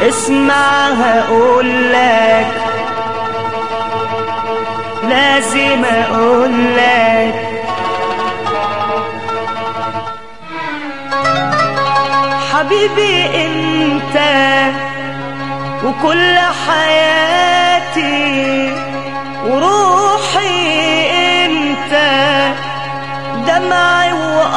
اسمع هقول لك لازم اقول لك حبيبي انت وكل حياتي وروحي انت دمعي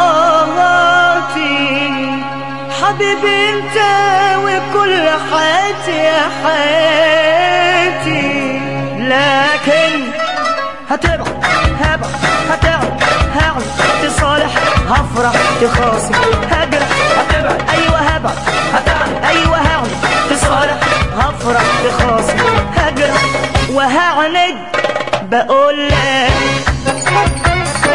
وقهاتي حبيبي انت وكل حياتي يا حياتي لكن هتبعد هبعد هتعب هعمل تصالح هفرح تخاصم هجرح هتبعد ايوه هبعد هتعب ايوه هعمل تصالح هفرح تخاصم هجرح وهعند بقول لك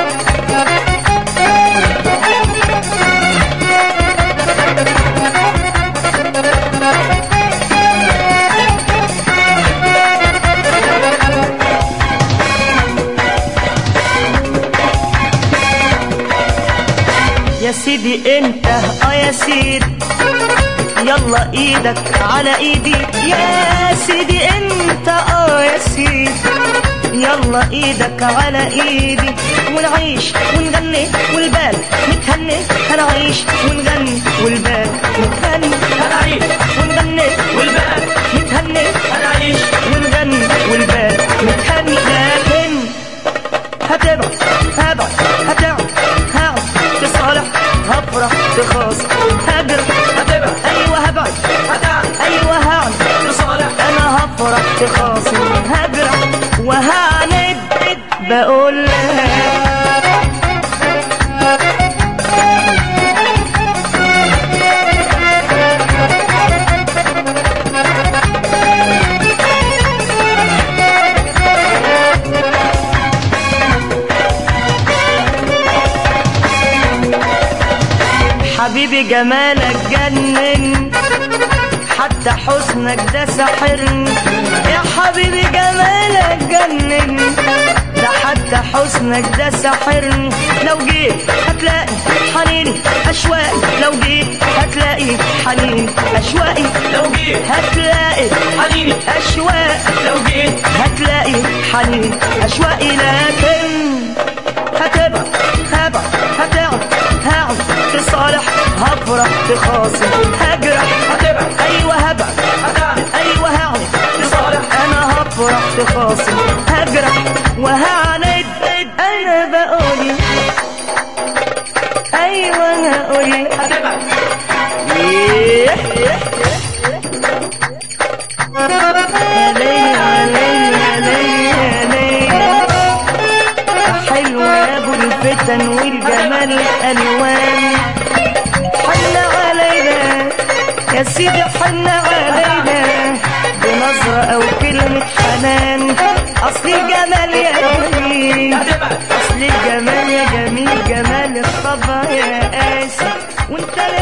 يا سيدي انت اه يا سيدي يلا ايدك على ايدي يا سيدي انت اه يا سيدي يلا ايدك على ايدي ونعيش ونغني والبال متهني هنعيش ونغني والبال متهني هنعيش ونغني والبال متهني هنعيش ونغني والبال متهني لكن هتبعد هبعد هتعب هعب تصالح هفرح تخاص هجر هتبعد ايوه هبعد هتعب ايوه هعب تصالح انا هفرح تخاص هجرح وهعند بقول لك حبيبي جمالك جنن حتى حسنك ده ساحرني يا حبيبي جمالك جنن ده حتى حسنك ده ساحرني لو جيت هتلاقي حنيني اشواقي لو جيت هتلاقي حنيني اشواقي لو جيت هتلاقي حنيني اشواق لو جيت هتلاقي حنين اشواقي لكن هتبعد هبعد هتعب هعب تصالح هفرح تخاصم هجرح هتبعد ايوه هبعد هتعب ايوه هعب تصالح انا هفرح تخاصم هجرح وهعند انا بقول ايوه هقول هتبعد يا ليل يا ليل يا ليل يا ليل حلو يا ابو الفتن والجمال الالوان حن علينا يا سيدي حن علينا بنظرة او كلمة حنان اصل الجمال يا جميل هتبعد اصل الجمال يا جميل جمال الطبع يا قاسي وانت